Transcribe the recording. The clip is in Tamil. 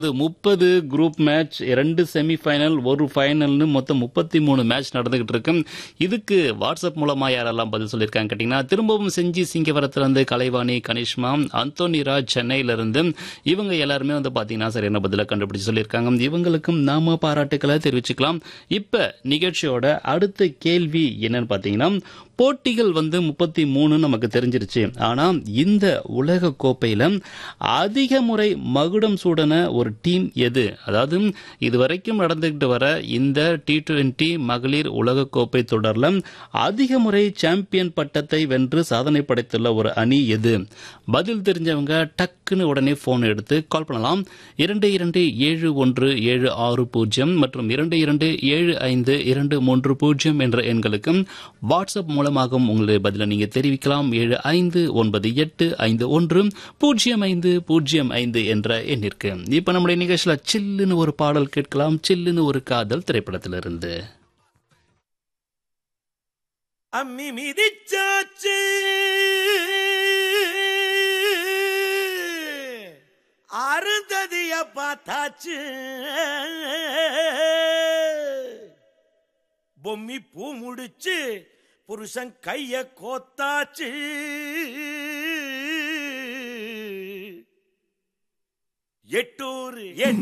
முப்பது குரூப் மேட்ச் ரெண்டு செமிஃபைனல் ஒரு ஃபைனல்னு மொத்தம் முப்பத்தி மூணு மேட்ச் நடந்துகிட்டு இருக்கு இதுக்கு வாட்ஸ்அப் மூலமா யாரெல்லாம் பதில் சொல்லியிருக்காங்க கேட்டீங்கன்னா திரும்பவும் செஞ்சி சிங்கவரத்திலிருந்து கலைவாணி கனிஷ்மா அந்தோனி ராஜ் சென்னையில இருந்து இவங்க எல்லாருமே வந்து பாத்தீங்கன்னா சரியான பதில கண்டுபிடிச்சு சொல்லியிருக்காங்க இவங்களுக்கும் நாம பாராட்டுக்களை தெரிவிச்சுக்கலாம் இப்ப நிகழ்ச்சியோட அடுத்த கேள்வி என்னன்னு பாத்தீங்கன்னா போட்டிகள் வந்து முப்பத்தி மூணு நமக்கு தெரிஞ்சிருச்சு ஆனா இந்த உலக கோப்பையில அதிக முறை மகுடம் சூடன ஒரு டீம் எது அதாவது இதுவரைக்கும் நடந்துகிட்டு வர இந்த டி டுவெண்டி மகளிர் உலக கோப்பை தொடர்ல அதிக முறை சாம்பியன் பட்டத்தை வென்று சாதனை படைத்துள்ள ஒரு அணி எது பதில் தெரிஞ்சவங்க டக்குன்னு உடனே போன் எடுத்து கால் பண்ணலாம் இரண்டு இரண்டு ஏழு ஒன்று ஏழு ஆறு பூஜ்ஜியம் மற்றும் இரண்டு இரண்டு ஏழு ஐந்து இரண்டு மூன்று பூஜ்ஜியம் என்ற எண்களுக்கு வாட்ஸ்அப் மூலமாகவும் உங்களுடைய பதிலை நீங்க தெரிவிக்கலாம் ஏழு ஐந்து ஒன்பது எட்டு ஐந்து ஒன்று பூஜ்ஜியம் ஐந்து பூஜ்ஜியம் ஐந்து என்ற எண்ணிற்கு இப்ப நம்முடைய நிகழ்ச்சியில சில்லுன்னு ஒரு பாடல் கேட்கலாம் சில்லுன்னு ஒரு காதல் திரைப்படத்திலிருந்து அம்மி மிதிச்சாச்சு அருந்ததிய பார்த்தாச்சு பொம்மி பூ முடிச்சு புருஷன் கைய கோத்தாச்சு எட்டூர் என்